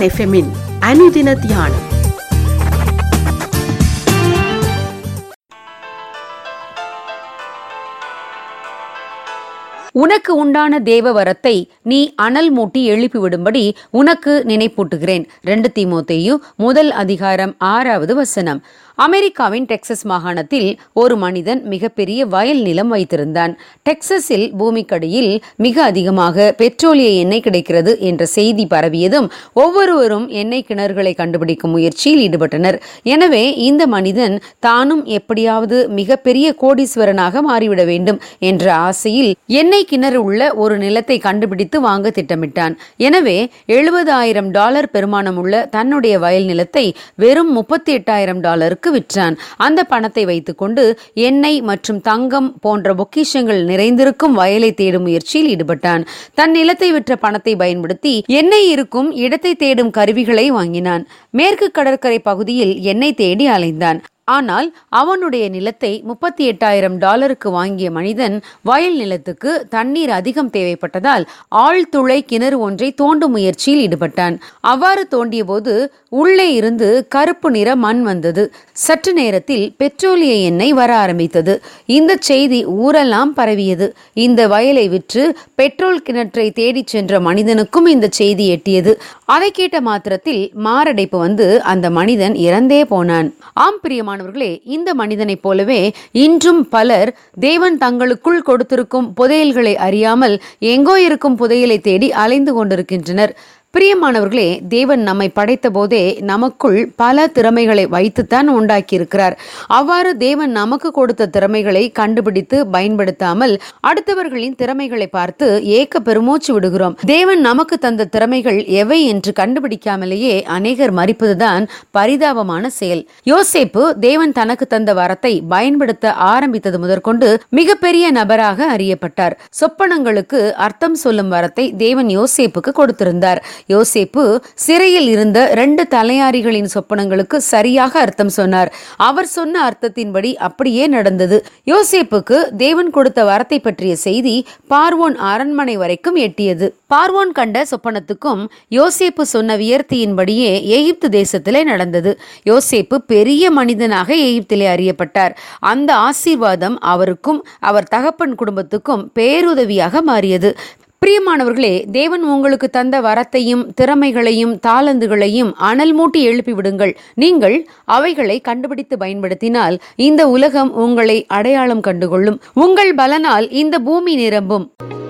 தமிழ் எஃப்எம்மின் அனுதின தியானம் உனக்கு உண்டான தேவ வரத்தை நீ அனல் மூட்டி எழுப்பிவிடும்படி உனக்கு நினைப்பூட்டுகிறேன் ரெண்டு தீமோத்தேயு முதல் அதிகாரம் ஆறாவது வசனம் அமெரிக்காவின் டெக்சஸ் மாகாணத்தில் ஒரு மனிதன் மிகப்பெரிய வயல் நிலம் வைத்திருந்தான் டெக்சஸில் பூமிக்கடியில் மிக அதிகமாக பெட்ரோலிய எண்ணெய் கிடைக்கிறது என்ற செய்தி பரவியதும் ஒவ்வொருவரும் எண்ணெய் கிணறுகளை கண்டுபிடிக்கும் முயற்சியில் ஈடுபட்டனர் எனவே இந்த மனிதன் தானும் எப்படியாவது மிகப்பெரிய கோடீஸ்வரனாக மாறிவிட வேண்டும் என்ற ஆசையில் எண்ணெய் கிணறு உள்ள ஒரு நிலத்தை கண்டுபிடித்து வாங்க திட்டமிட்டான் எனவே எழுபதாயிரம் டாலர் பெருமானம் உள்ள தன்னுடைய வயல் நிலத்தை வெறும் முப்பத்தி எட்டாயிரம் டாலருக்கு விற்றான் அந்த பணத்தை வைத்துக்கொண்டு எண்ணெய் மற்றும் தங்கம் போன்ற பொக்கிஷங்கள் நிறைந்திருக்கும் வயலை தேடும் முயற்சியில் ஈடுபட்டான் தன் நிலத்தை விற்ற பணத்தை பயன்படுத்தி எண்ணெய் இருக்கும் இடத்தை தேடும் கருவிகளை வாங்கினான் மேற்கு கடற்கரை பகுதியில் எண்ணெய் தேடி அலைந்தான் ஆனால் அவனுடைய நிலத்தை முப்பத்தி எட்டாயிரம் டாலருக்கு வாங்கிய மனிதன் வயல் நிலத்துக்கு தண்ணீர் அதிகம் தேவைப்பட்டதால் ஆழ்துளை கிணறு ஒன்றை தோண்டும் முயற்சியில் ஈடுபட்டான் அவ்வாறு தோண்டிய போது உள்ளே இருந்து கருப்பு நிற மண் வந்தது சற்று நேரத்தில் பெட்ரோலிய எண்ணெய் வர ஆரம்பித்தது இந்த செய்தி ஊரெல்லாம் பரவியது இந்த வயலை விற்று பெட்ரோல் கிணற்றை தேடிச் சென்ற மனிதனுக்கும் இந்த செய்தி எட்டியது அதை கேட்ட மாத்திரத்தில் மாரடைப்பு வந்து அந்த மனிதன் இறந்தே போனான் ஆம் பிரியமானவர்களே இந்த மனிதனைப் போலவே இன்றும் பலர் தேவன் தங்களுக்குள் கொடுத்திருக்கும் புதையல்களை அறியாமல் எங்கோ இருக்கும் புதையலை தேடி அலைந்து கொண்டிருக்கின்றனர் பிரியமானவர்களே தேவன் நம்மை படைத்த போதே நமக்குள் பல திறமைகளை வைத்துத்தான் உண்டாக்கியிருக்கிறார் அவ்வாறு தேவன் நமக்கு கொடுத்த திறமைகளை கண்டுபிடித்து பயன்படுத்தாமல் அடுத்தவர்களின் திறமைகளை பார்த்து ஏக்க பெருமூச்சு விடுகிறோம் தேவன் நமக்கு தந்த திறமைகள் எவை என்று கண்டுபிடிக்காமலேயே அநேகர் மறிப்பதுதான் பரிதாபமான செயல் யோசேப்பு தேவன் தனக்கு தந்த வரத்தை பயன்படுத்த ஆரம்பித்தது முதற்கொண்டு மிகப்பெரிய நபராக அறியப்பட்டார் சொப்பனங்களுக்கு அர்த்தம் சொல்லும் வரத்தை தேவன் யோசேப்புக்கு கொடுத்திருந்தார் யோசேப்பு சிறையில் இருந்த ரெண்டு தலையாரிகளின் சொப்பனங்களுக்கு சரியாக அர்த்தம் சொன்னார் அவர் சொன்ன அர்த்தத்தின்படி அப்படியே நடந்தது யோசேப்புக்கு தேவன் கொடுத்த வரத்தை பற்றிய செய்தி பார்வோன் அரண்மனை வரைக்கும் எட்டியது பார்வோன் கண்ட சொப்பனத்துக்கும் யோசேப்பு சொன்ன வியர்த்தியின்படியே எகிப்து தேசத்திலே நடந்தது யோசேப்பு பெரிய மனிதனாக எகிப்திலே அறியப்பட்டார் அந்த ஆசீர்வாதம் அவருக்கும் அவர் தகப்பன் குடும்பத்துக்கும் பேருதவியாக மாறியது பிரியமானவர்களே தேவன் உங்களுக்கு தந்த வரத்தையும் திறமைகளையும் தாளந்துகளையும் அனல் மூட்டி எழுப்பி விடுங்கள் நீங்கள் அவைகளை கண்டுபிடித்து பயன்படுத்தினால் இந்த உலகம் உங்களை அடையாளம் கண்டுகொள்ளும் உங்கள் பலனால் இந்த பூமி நிரம்பும்